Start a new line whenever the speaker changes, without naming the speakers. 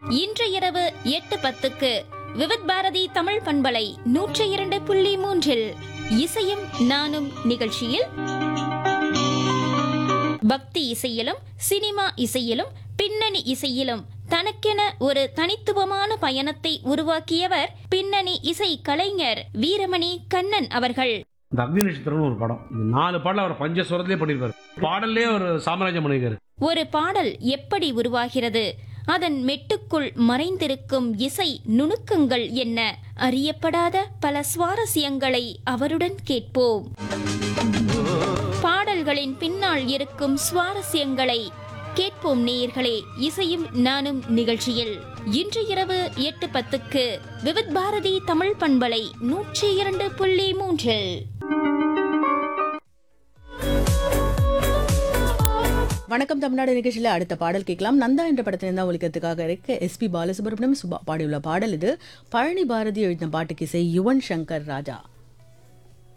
இன்று இரவு எட்டு பத்துக்கு விவித் பாரதி தமிழ் பண்பலை நூற்றி இரண்டு புள்ளி மூன்றில் இசையும் நானும் நிகழ்ச்சியில் பக்தி இசையிலும் சினிமா இசையிலும் பின்னணி இசையிலும் தனக்கென ஒரு தனித்துவமான பயணத்தை உருவாக்கியவர் பின்னணி இசை கலைஞர் வீரமணி கண்ணன் அவர்கள்
இந்த அக்னி நட்சத்திரம்னு ஒரு படம் இந்த நாலு பாடல் அவர் பஞ்சஸ்வரத்திலே பண்ணியிருப்பாரு பாடல்லே ஒரு சாம்ராஜ்யம் பண்ணியிருக்காரு
ஒரு பாடல் எப்படி உருவாகிறது அதன் மெட்டுக்குள் மறைந்திருக்கும் இசை நுணுக்கங்கள் என்ன அறியப்படாத பல சுவாரஸ்யங்களை அவருடன் கேட்போம் பாடல்களின் பின்னால் இருக்கும் சுவாரஸ்யங்களை கேட்போம் நேயர்களே இசையும் நானும் நிகழ்ச்சியில் இன்று இரவு எட்டு பத்துக்கு விவித் பாரதி தமிழ் பண்பலை நூற்றி இரண்டு புள்ளி மூன்றில்
வணக்கம் தமிழ்நாடு நிகழ்ச்சியில் அடுத்த பாடல் கேட்கலாம் நந்தா என்ற படத்திலிருந்து தான் ஒழிக்கிறதுக்காக இருக்க எஸ்பி பாலசுப்ரமணியம் சுபா பாடியுள்ள பாடல் இது பழனி பாரதி எழுதின பாட்டுக்கு இசை யுவன் சங்கர் ராஜா